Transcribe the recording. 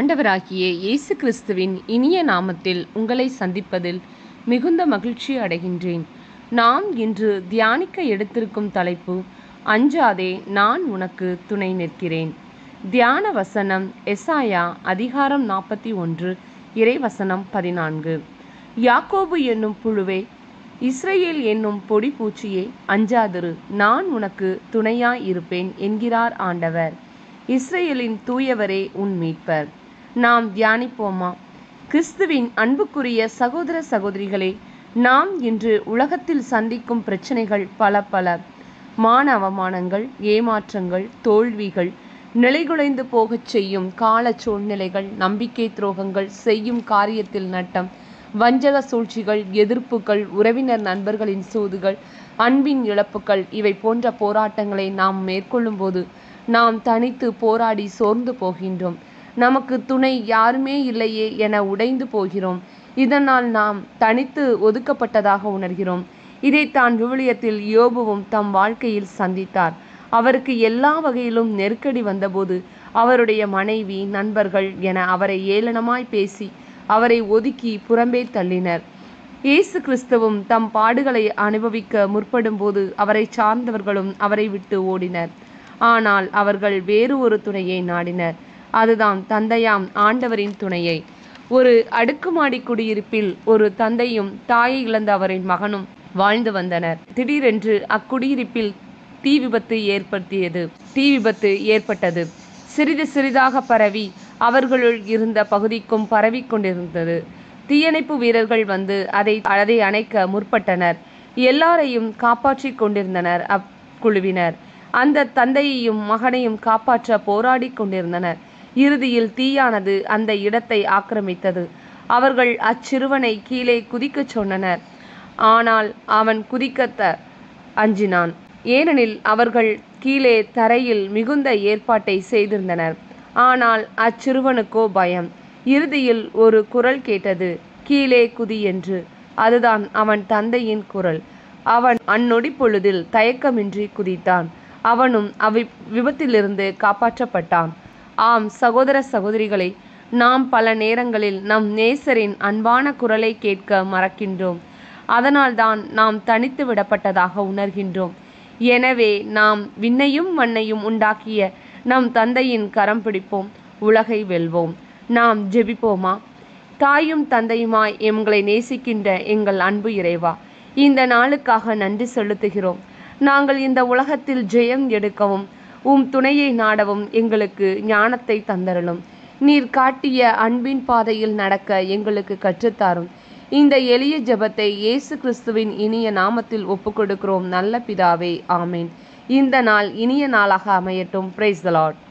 ஆண்டவராகிய இயேசு கிறிஸ்துவின் இனிய நாமத்தில் உங்களை சந்திப்பதில் மிகுந்த மகிழ்ச்சி அடைகின்றேன் நாம் இன்று தியானிக்க எடுத்திருக்கும் தலைப்பு அஞ்சாதே நான் உனக்கு துணை நிற்கிறேன் தியான வசனம் எசாயா அதிகாரம் நாற்பத்தி ஒன்று இறைவசனம் பதினான்கு யாக்கோபு என்னும் புழுவே இஸ்ரேல் என்னும் பொடி பூச்சியே அஞ்சாதிரு நான் உனக்கு துணையாய் இருப்பேன் என்கிறார் ஆண்டவர் இஸ்ரேலின் தூயவரே உன் மீட்பர் நாம் தியானிப்போமா கிறிஸ்துவின் அன்புக்குரிய சகோதர சகோதரிகளே நாம் இன்று உலகத்தில் சந்திக்கும் பிரச்சனைகள் பல பல மான அவமானங்கள் ஏமாற்றங்கள் தோல்விகள் நிலைகுலைந்து போகச் செய்யும் கால சூழ்நிலைகள் நம்பிக்கை துரோகங்கள் செய்யும் காரியத்தில் நட்டம் வஞ்சக சூழ்ச்சிகள் எதிர்ப்புகள் உறவினர் நண்பர்களின் சூதுகள் அன்பின் இழப்புகள் இவை போன்ற போராட்டங்களை நாம் மேற்கொள்ளும்போது நாம் தனித்து போராடி சோர்ந்து போகின்றோம் நமக்கு துணை யாருமே இல்லையே என உடைந்து போகிறோம் இதனால் நாம் தனித்து ஒதுக்கப்பட்டதாக உணர்கிறோம் இதைத்தான் விவிலியத்தில் யோபுவும் தம் வாழ்க்கையில் சந்தித்தார் அவருக்கு எல்லா வகையிலும் நெருக்கடி வந்தபோது அவருடைய மனைவி நண்பர்கள் என அவரை ஏளனமாய் பேசி அவரை ஒதுக்கி புறம்பே தள்ளினர் இயேசு கிறிஸ்துவும் தம் பாடுகளை அனுபவிக்க முற்படும்போது அவரை சார்ந்தவர்களும் அவரை விட்டு ஓடினர் ஆனால் அவர்கள் வேறு ஒரு துணையை நாடினர் அதுதான் தந்தையாம் ஆண்டவரின் துணையை ஒரு அடுக்குமாடி குடியிருப்பில் ஒரு தந்தையும் தாயை இழந்த அவரின் மகனும் வாழ்ந்து வந்தனர் திடீரென்று அக்குடியிருப்பில் தீ விபத்து ஏற்படுத்தியது தீ விபத்து ஏற்பட்டது சிறிது சிறிதாக பரவி அவர்களுள் இருந்த பகுதிக்கும் பரவி கொண்டிருந்தது தீயணைப்பு வீரர்கள் வந்து அதை அதை அணைக்க முற்பட்டனர் எல்லாரையும் காப்பாற்றிக் கொண்டிருந்தனர் அக்குழுவினர் அந்த தந்தையையும் மகனையும் காப்பாற்ற போராடி கொண்டிருந்தனர் இறுதியில் தீயானது அந்த இடத்தை ஆக்கிரமித்தது அவர்கள் அச்சிறுவனை கீழே குதிக்கச் சொன்னனர் ஆனால் அவன் குதிக்கத்த அஞ்சினான் ஏனெனில் அவர்கள் கீழே தரையில் மிகுந்த ஏற்பாட்டை செய்திருந்தனர் ஆனால் அச்சிறுவனுக்கோ பயம் இறுதியில் ஒரு குரல் கேட்டது கீழே குதி என்று அதுதான் அவன் தந்தையின் குரல் அவன் அந்நொடி பொழுதில் தயக்கமின்றி குதித்தான் அவனும் அவ்வி விபத்திலிருந்து காப்பாற்றப்பட்டான் ஆம் சகோதர சகோதரிகளை நாம் பல நேரங்களில் நம் நேசரின் அன்பான குரலை கேட்க மறக்கின்றோம் அதனால்தான் நாம் தனித்து விடப்பட்டதாக உணர்கின்றோம் எனவே நாம் விண்ணையும் மண்ணையும் உண்டாக்கிய நம் தந்தையின் கரம் பிடிப்போம் உலகை வெல்வோம் நாம் ஜெபிப்போமா தாயும் தந்தையுமாய் எங்களை நேசிக்கின்ற எங்கள் அன்பு இறைவா இந்த நாளுக்காக நன்றி செலுத்துகிறோம் நாங்கள் இந்த உலகத்தில் ஜெயம் எடுக்கவும் உம் துணையை நாடவும் எங்களுக்கு ஞானத்தை தந்தரலும் நீர் காட்டிய அன்பின் பாதையில் நடக்க எங்களுக்கு கற்றுத்தாரும் இந்த எளிய ஜெபத்தை இயேசு கிறிஸ்துவின் இனிய நாமத்தில் ஒப்புக்கொடுக்கிறோம் நல்ல பிதாவே ஆமேன் இந்த நாள் இனிய நாளாக அமையட்டும் பிரைஸ் த லார்ட்